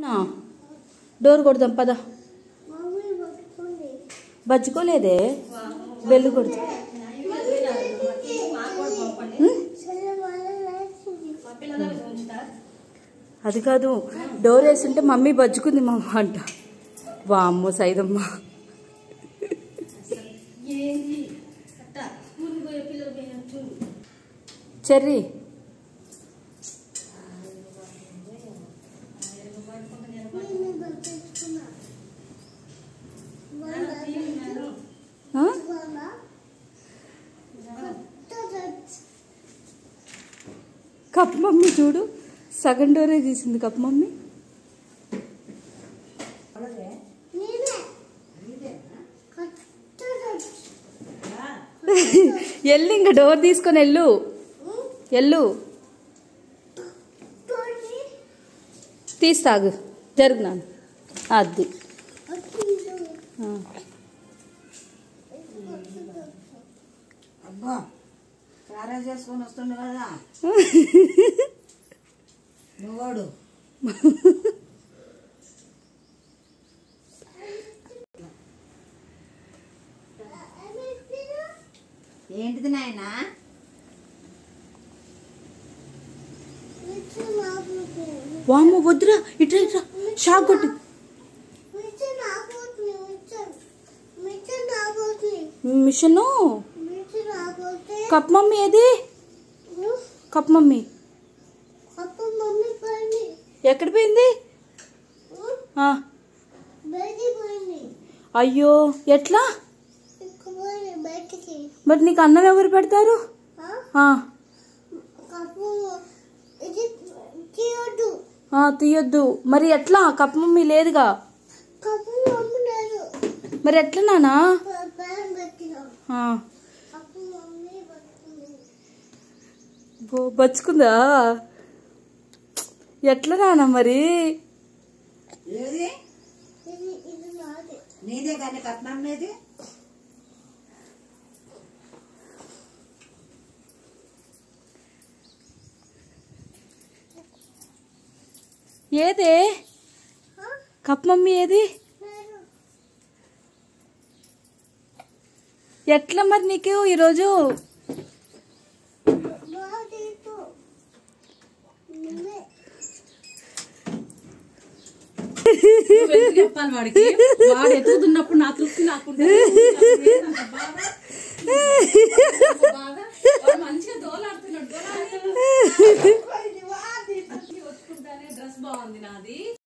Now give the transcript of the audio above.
నా డోర్ కొడదాం పద మమ్మీ పట్టుకోండి బజ్జుకోలేదే బెల్లు కొడుతు సరే వాళ్ళ లేచింది అది కాదు డోర్ వేస్తుంటే మమ్మీ బజ్జుకుంది మా అంట వామ్మో సైదమ్మ చెర్రీ నేను పట్టుకున్నా ఆ? వాళ్ళ కప్ మమ్మీ చూడు సగం డోరే తీసింది కప్ మమ్మీ నేనే కట్టదు ఎల్లు ఇంకా డోర్ తీసుకొని వెళ్ళు ఎల్లు తోటి తీస్తాగు జరుగునాను అది వచ్చింది ఆ. అబ్బా కారా చేసుకొని వస్తుండే కదా నువ్వాడు ఏంటిది నాయనా వామ్మో వద్దురా ఇట్రా ఇట్రా షాక్ కొట్టు మిషను కప్ మమ్మీ ఏది కప్ మమ్మీ ఎక్కడ పోయింది ఆ, అయ్యో ఎట్లా బయటికి మరి నీకు అన్నం ఎవరు పెడతారు ఆ, కప్పు ఇది తీయొద్దు ఆ, తీయొద్దు మరి ఎట్లా కప్ మమ్మీ లేదుగా కప్పు మమ్మీ లేదు మరి ఎట్లా నానా ప్యాన్ పెట్టినా ఆ, కప్పు మమ్మీ పట్టుకుంది బో బచ్చుకుందా ఎట్లా నానా మరి ఏది ఇది ఇది నాది నీదే కానీ కట్నం నీది ఏదే కప్ మమ్మీ ఏది లేదు ఎట్లా మరి నీకు ఈరోజు నాది ఇటు. నువ్వే చెప్పాలి వాడికి వాడు ఎదుగుతున్నప్పుడు నా తృప్తి నాకుంటే బాగా వాడు మంచిగా దోలాడుతున్నాడు దోలాడుతున్నాడు వచ్చుకుంటానే డ్రెస్ బాగుంది నాది